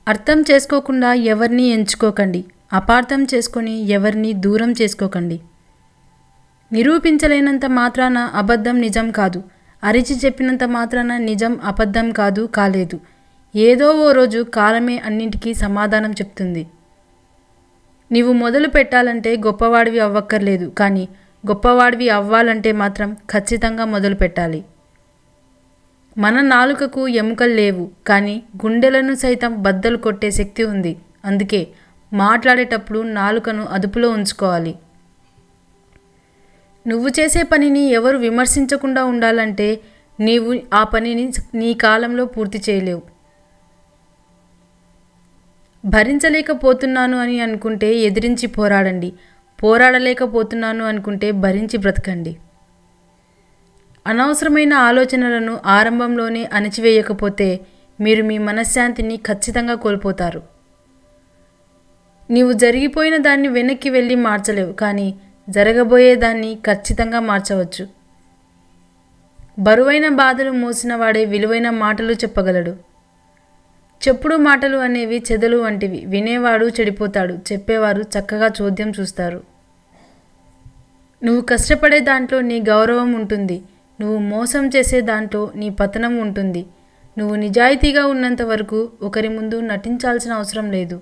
అర్థం చేసుకోకుండా ఎవరిని ఎంచుకోకండి అపార్థం చేసుకొని ఎవరిని దూరం చేసుకోకండి నిరూపించలేనంత మాత్రాన అబద్ధం నిజం కాదు అరిచి చెప్పినంత మాత్రాన నిజం అబద్ధం కాదు కాలేదు ఏదో ఓ రోజు కాలమే అన్నింటికీ సమాధానం చెప్తుంది నీవు మొదలు పెట్టాలంటే గొప్పవాడివి అవ్వక్కర్లేదు కానీ గొప్పవాడివి అవ్వాలంటే మాత్రం ఖచ్చితంగా మొదలు పెట్టాలి మన నాలుకకు ఎముకలు లేవు కానీ గుండెలను సైతం బద్దలు కొట్టే శక్తి ఉంది అందుకే మాట్లాడేటప్పుడు నాలుకను అదుపులో ఉంచుకోవాలి నువ్వు చేసే పనిని ఎవరు విమర్శించకుండా ఉండాలంటే నీవు ఆ పనిని నీ కాలంలో పూర్తి చేయలేవు భరించలేకపోతున్నాను అని అనుకుంటే ఎదిరించి పోరాడండి పోరాడలేకపోతున్నాను అనుకుంటే భరించి బ్రతకండి అనవసరమైన ఆలోచనలను ఆరంభంలోనే అణచివేయకపోతే మీరు మీ మనశ్శాంతిని ఖచ్చితంగా కోల్పోతారు నీవు జరిగిపోయిన దాన్ని వెనక్కి వెళ్ళి మార్చలేవు కానీ జరగబోయేదాన్ని ఖచ్చితంగా మార్చవచ్చు బరువైన బాధలు మోసిన వాడే విలువైన మాటలు చెప్పగలడు చెప్పుడు మాటలు అనేవి చెదలు వంటివి వినేవాడు చెడిపోతాడు చెప్పేవారు చక్కగా చోద్యం చూస్తారు నువ్వు కష్టపడే దాంట్లో నీ గౌరవం ఉంటుంది నువ్వు మోసం చేసే దాంట్లో నీ పతనం ఉంటుంది నువ్వు నిజాయితీగా ఉన్నంత వరకు ఒకరి ముందు నటించాల్సిన అవసరం లేదు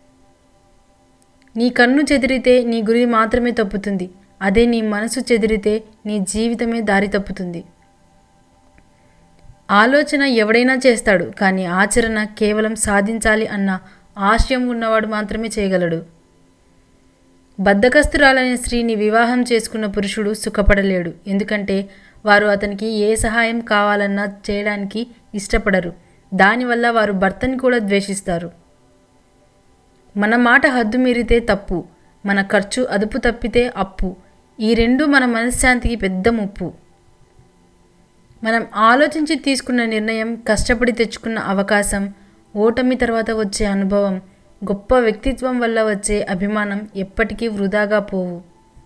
నీ కన్ను చెదిరితే నీ గురి మాత్రమే తప్పుతుంది అదే నీ మనసు చెదిరితే నీ జీవితమే దారి తప్పుతుంది ఆలోచన ఎవడైనా చేస్తాడు కానీ ఆచరణ కేవలం సాధించాలి అన్న ఆశయం ఉన్నవాడు మాత్రమే చేయగలడు బద్ధకస్తురాలైన స్త్రీని వివాహం చేసుకున్న పురుషుడు సుఖపడలేడు ఎందుకంటే వారు అతనికి ఏ సహాయం కావాలన్నా చేయడానికి ఇష్టపడరు దానివల్ల వారు భర్తని కూడా ద్వేషిస్తారు మన మాట హద్దు మీరితే తప్పు మన ఖర్చు అదుపు తప్పితే అప్పు ఈ రెండు మన మనశ్శాంతికి పెద్ద ముప్పు మనం ఆలోచించి తీసుకున్న నిర్ణయం కష్టపడి తెచ్చుకున్న అవకాశం ఓటమి తర్వాత వచ్చే అనుభవం గొప్ప వ్యక్తిత్వం వల్ల వచ్చే అభిమానం ఎప్పటికీ వృధాగా పోవు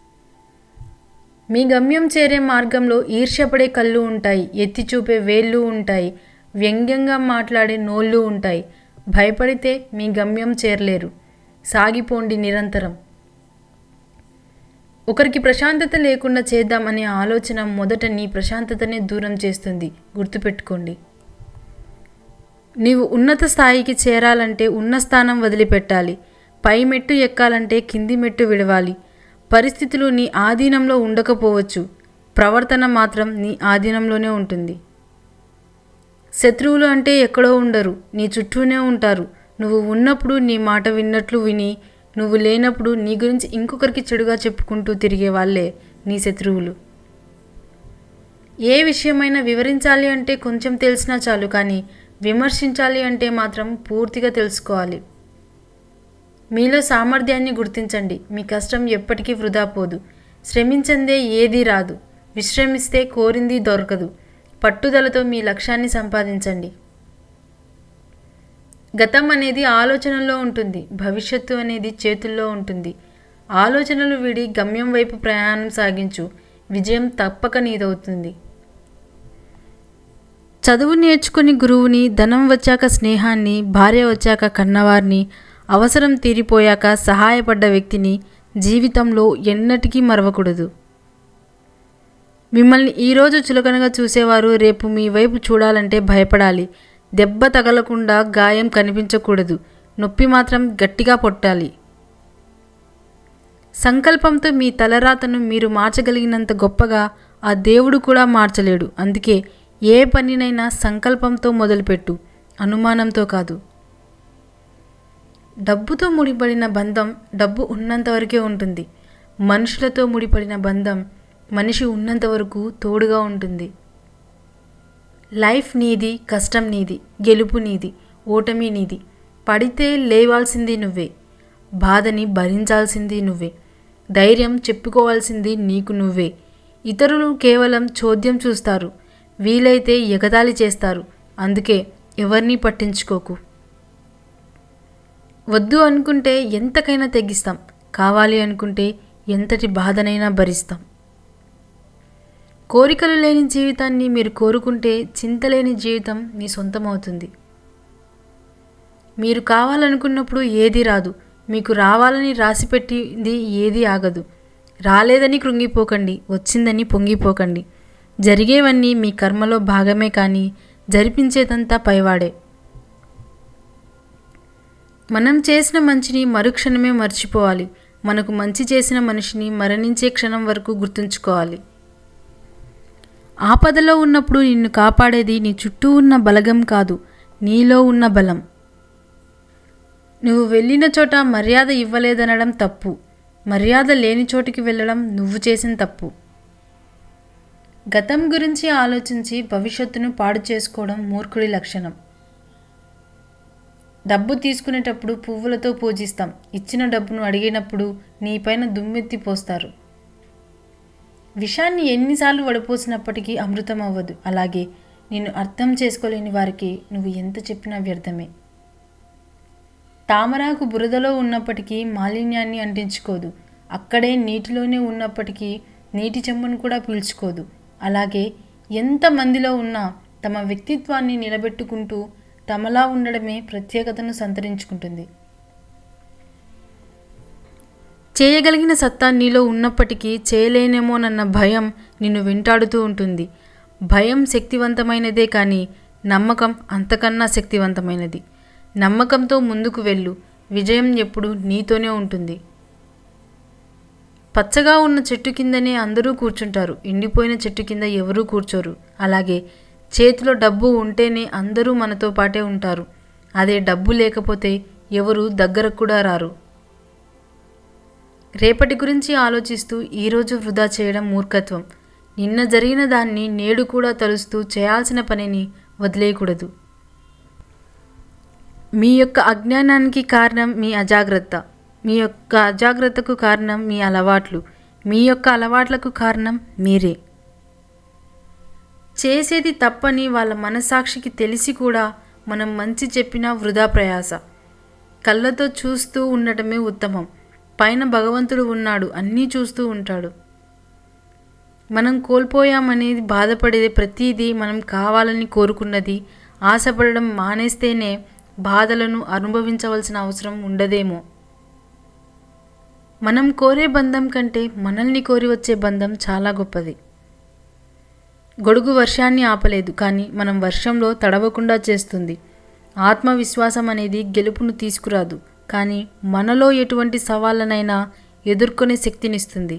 మీ గమ్యం చేరే మార్గంలో ఈర్ష్యపడే కళ్ళు ఉంటాయి ఎత్తి చూపే వేళ్ళు ఉంటాయి వ్యంగ్యంగా మాట్లాడే నోళ్ళు ఉంటాయి భయపడితే మీ గమ్యం చేరలేరు సాగిపోండి నిరంతరం ఒకరికి ప్రశాంతత లేకుండా చేద్దాం అనే ఆలోచన మొదట నీ ప్రశాంతతనే దూరం చేస్తుంది గుర్తుపెట్టుకోండి నీవు ఉన్నత స్థాయికి చేరాలంటే ఉన్న స్థానం వదిలిపెట్టాలి పై మెట్టు ఎక్కాలంటే కింది మెట్టు విడవాలి పరిస్థితులు నీ ఆధీనంలో ఉండకపోవచ్చు ప్రవర్తన మాత్రం నీ ఆధీనంలోనే ఉంటుంది శత్రువులు అంటే ఎక్కడో ఉండరు నీ చుట్టూనే ఉంటారు నువ్వు ఉన్నప్పుడు నీ మాట విన్నట్లు విని నువ్వు లేనప్పుడు నీ గురించి ఇంకొకరికి చెడుగా చెప్పుకుంటూ తిరిగే వాళ్ళే నీ శత్రువులు ఏ విషయమైనా వివరించాలి అంటే కొంచెం తెలిసినా చాలు కానీ విమర్శించాలి అంటే మాత్రం పూర్తిగా తెలుసుకోవాలి మీలో సామర్థ్యాన్ని గుర్తించండి మీ కష్టం ఎప్పటికీ వృధా పోదు శ్రమించందే ఏదీ రాదు విశ్రమిస్తే కోరింది దొరకదు పట్టుదలతో మీ లక్ష్యాన్ని సంపాదించండి గతం అనేది ఆలోచనల్లో ఉంటుంది భవిష్యత్తు అనేది చేతుల్లో ఉంటుంది ఆలోచనలు విడి గమ్యం వైపు ప్రయాణం సాగించు విజయం తప్పక నీదవుతుంది చదువు నేర్చుకుని గురువుని ధనం వచ్చాక స్నేహాన్ని భార్య వచ్చాక కన్నవారిని అవసరం తీరిపోయాక సహాయపడ్డ వ్యక్తిని జీవితంలో ఎన్నటికీ మరవకూడదు మిమ్మల్ని ఈరోజు చులకనగా చూసేవారు రేపు మీ వైపు చూడాలంటే భయపడాలి దెబ్బ తగలకుండా గాయం కనిపించకూడదు నొప్పి మాత్రం గట్టిగా పొట్టాలి సంకల్పంతో మీ తలరాతను మీరు మార్చగలిగినంత గొప్పగా ఆ దేవుడు కూడా మార్చలేడు అందుకే ఏ పనినైనా సంకల్పంతో మొదలుపెట్టు అనుమానంతో కాదు డబ్బుతో ముడిపడిన బంధం డబ్బు ఉన్నంత వరకే ఉంటుంది మనుషులతో ముడిపడిన బంధం మనిషి ఉన్నంత వరకు తోడుగా ఉంటుంది లైఫ్ నీది కష్టం నీది గెలుపు నీది ఓటమి నీది పడితే లేవాల్సింది నువ్వే బాధని భరించాల్సింది నువ్వే ధైర్యం చెప్పుకోవాల్సింది నీకు నువ్వే ఇతరులు కేవలం చోద్యం చూస్తారు వీలైతే ఎగతాళి చేస్తారు అందుకే ఎవరిని పట్టించుకోకు వద్దు అనుకుంటే ఎంతకైనా తెగిస్తాం కావాలి అనుకుంటే ఎంతటి బాధనైనా భరిస్తాం కోరికలు లేని జీవితాన్ని మీరు కోరుకుంటే చింతలేని జీవితం మీ సొంతమవుతుంది మీరు కావాలనుకున్నప్పుడు ఏది రాదు మీకు రావాలని రాసిపెట్టింది ఏది ఆగదు రాలేదని కృంగిపోకండి వచ్చిందని పొంగిపోకండి జరిగేవన్నీ మీ కర్మలో భాగమే కానీ జరిపించేదంతా పైవాడే మనం చేసిన మంచిని మరుక్షణమే మర్చిపోవాలి మనకు మంచి చేసిన మనిషిని మరణించే క్షణం వరకు గుర్తుంచుకోవాలి ఆపదలో ఉన్నప్పుడు నిన్ను కాపాడేది నీ చుట్టూ ఉన్న బలగం కాదు నీలో ఉన్న బలం నువ్వు వెళ్ళిన చోట మర్యాద ఇవ్వలేదనడం తప్పు మర్యాద లేని చోటికి వెళ్ళడం నువ్వు చేసిన తప్పు గతం గురించి ఆలోచించి భవిష్యత్తును పాడు చేసుకోవడం మూర్ఖుడి లక్షణం డబ్బు తీసుకునేటప్పుడు పువ్వులతో పూజిస్తాం ఇచ్చిన డబ్బును అడిగినప్పుడు నీపైన దుమ్మెత్తి పోస్తారు విషాన్ని ఎన్నిసార్లు వడపోసినప్పటికీ అమృతం అవ్వదు అలాగే నిన్ను అర్థం చేసుకోలేని వారికి నువ్వు ఎంత చెప్పినా వ్యర్థమే తామరాకు బురదలో ఉన్నప్పటికీ మాలిన్యాన్ని అంటించుకోదు అక్కడే నీటిలోనే ఉన్నప్పటికీ నీటి చెమ్మను కూడా పీల్చుకోదు అలాగే ఎంత మందిలో ఉన్నా తమ వ్యక్తిత్వాన్ని నిలబెట్టుకుంటూ తమలా ఉండడమే ప్రత్యేకతను సంతరించుకుంటుంది చేయగలిగిన సత్తా నీలో ఉన్నప్పటికీ చేయలేనేమోనన్న భయం నిన్ను వెంటాడుతూ ఉంటుంది భయం శక్తివంతమైనదే కానీ నమ్మకం అంతకన్నా శక్తివంతమైనది నమ్మకంతో ముందుకు వెళ్ళు విజయం ఎప్పుడు నీతోనే ఉంటుంది పచ్చగా ఉన్న చెట్టు కిందనే అందరూ కూర్చుంటారు ఎండిపోయిన చెట్టు కింద ఎవరూ కూర్చోరు అలాగే చేతిలో డబ్బు ఉంటేనే అందరూ మనతో పాటే ఉంటారు అదే డబ్బు లేకపోతే ఎవరు దగ్గరకు కూడా రారు రేపటి గురించి ఆలోచిస్తూ ఈరోజు వృధా చేయడం మూర్ఖత్వం నిన్న జరిగిన దాన్ని నేడు కూడా తలుస్తూ చేయాల్సిన పనిని వదిలేయకూడదు మీ యొక్క అజ్ఞానానికి కారణం మీ అజాగ్రత్త మీ యొక్క అజాగ్రత్తకు కారణం మీ అలవాట్లు మీ యొక్క అలవాట్లకు కారణం మీరే చేసేది తప్పని వాళ్ళ మనసాక్షికి తెలిసి కూడా మనం మంచి చెప్పినా వృధా ప్రయాస కళ్ళతో చూస్తూ ఉండటమే ఉత్తమం పైన భగవంతుడు ఉన్నాడు అన్నీ చూస్తూ ఉంటాడు మనం కోల్పోయామనేది బాధపడేది ప్రతిదీ మనం కావాలని కోరుకున్నది ఆశపడడం మానేస్తేనే బాధలను అనుభవించవలసిన అవసరం ఉండదేమో మనం కోరే బంధం కంటే మనల్ని కోరి వచ్చే బంధం చాలా గొప్పది గొడుగు వర్షాన్ని ఆపలేదు కానీ మనం వర్షంలో తడవకుండా చేస్తుంది ఆత్మవిశ్వాసం అనేది గెలుపును తీసుకురాదు కానీ మనలో ఎటువంటి సవాళ్ళనైనా ఎదుర్కొనే శక్తినిస్తుంది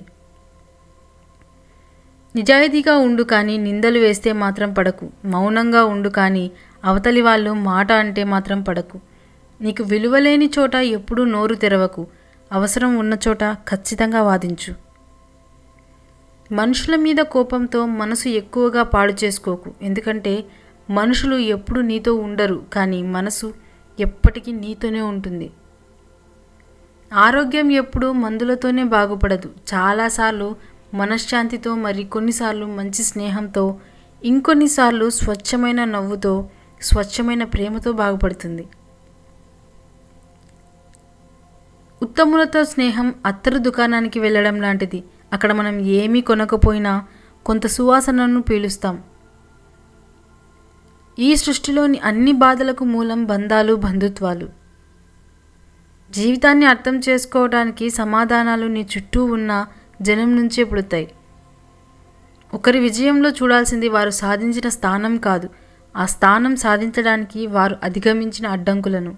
నిజాయితీగా ఉండు కానీ నిందలు వేస్తే మాత్రం పడకు మౌనంగా ఉండు కానీ అవతలి వాళ్ళు మాట అంటే మాత్రం పడకు నీకు విలువలేని చోట ఎప్పుడూ నోరు తెరవకు అవసరం ఉన్న చోట ఖచ్చితంగా వాదించు మనుషుల మీద కోపంతో మనసు ఎక్కువగా పాడు చేసుకోకు ఎందుకంటే మనుషులు ఎప్పుడు నీతో ఉండరు కానీ మనసు ఎప్పటికీ నీతోనే ఉంటుంది ఆరోగ్యం ఎప్పుడూ మందులతోనే బాగుపడదు చాలాసార్లు మనశ్శాంతితో మరి కొన్నిసార్లు మంచి స్నేహంతో ఇంకొన్నిసార్లు స్వచ్ఛమైన నవ్వుతో స్వచ్ఛమైన ప్రేమతో బాగుపడుతుంది ఉత్తములతో స్నేహం అత్తరు దుకాణానికి వెళ్ళడం లాంటిది అక్కడ మనం ఏమీ కొనకపోయినా కొంత సువాసనను పీలుస్తాం ఈ సృష్టిలోని అన్ని బాధలకు మూలం బంధాలు బంధుత్వాలు జీవితాన్ని అర్థం చేసుకోవడానికి సమాధానాలు నీ చుట్టూ ఉన్న జనం నుంచే పుడతాయి ఒకరి విజయంలో చూడాల్సింది వారు సాధించిన స్థానం కాదు ఆ స్థానం సాధించడానికి వారు అధిగమించిన అడ్డంకులను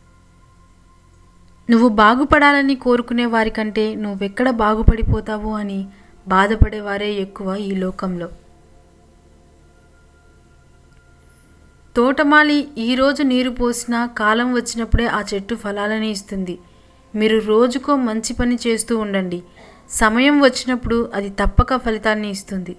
నువ్వు బాగుపడాలని కోరుకునే వారికంటే నువ్వెక్కడ బాగుపడిపోతావో అని బాధపడేవారే ఎక్కువ ఈ లోకంలో తోటమాలి ఈరోజు నీరు పోసినా కాలం వచ్చినప్పుడే ఆ చెట్టు ఫలాలని ఇస్తుంది మీరు రోజుకో మంచి పని చేస్తూ ఉండండి సమయం వచ్చినప్పుడు అది తప్పక ఫలితాన్ని ఇస్తుంది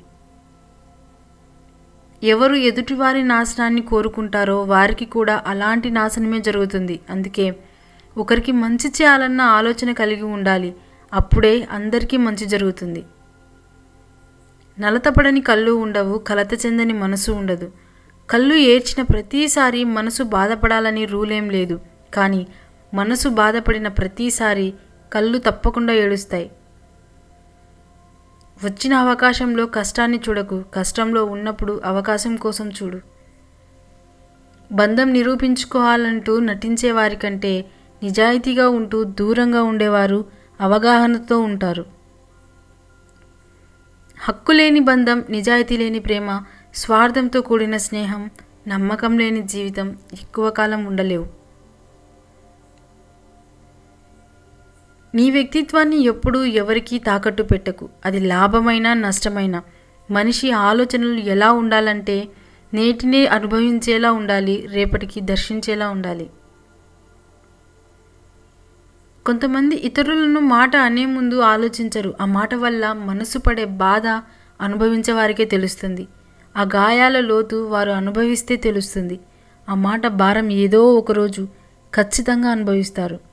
ఎవరు ఎదుటివారి నాశనాన్ని కోరుకుంటారో వారికి కూడా అలాంటి నాశనమే జరుగుతుంది అందుకే ఒకరికి మంచి చేయాలన్న ఆలోచన కలిగి ఉండాలి అప్పుడే అందరికీ మంచి జరుగుతుంది నలతపడని కళ్ళు ఉండవు కలత చెందని మనసు ఉండదు కళ్ళు ఏడ్చిన ప్రతిసారి మనసు బాధపడాలని రూలేం లేదు కానీ మనసు బాధపడిన ప్రతిసారి కళ్ళు తప్పకుండా ఏడుస్తాయి వచ్చిన అవకాశంలో కష్టాన్ని చూడకు కష్టంలో ఉన్నప్పుడు అవకాశం కోసం చూడు బంధం నిరూపించుకోవాలంటూ నటించే వారి కంటే నిజాయితీగా ఉంటూ దూరంగా ఉండేవారు అవగాహనతో ఉంటారు హక్కు లేని బంధం నిజాయితీ లేని ప్రేమ స్వార్థంతో కూడిన స్నేహం నమ్మకం లేని జీవితం ఎక్కువ కాలం ఉండలేవు నీ వ్యక్తిత్వాన్ని ఎప్పుడూ ఎవరికీ తాకట్టు పెట్టకు అది లాభమైన నష్టమైన మనిషి ఆలోచనలు ఎలా ఉండాలంటే నేటినే అనుభవించేలా ఉండాలి రేపటికి దర్శించేలా ఉండాలి కొంతమంది ఇతరులను మాట అనే ముందు ఆలోచించరు ఆ మాట వల్ల మనసు పడే బాధ అనుభవించే వారికే తెలుస్తుంది ఆ గాయాల లోతు వారు అనుభవిస్తే తెలుస్తుంది ఆ మాట భారం ఏదో ఒకరోజు ఖచ్చితంగా అనుభవిస్తారు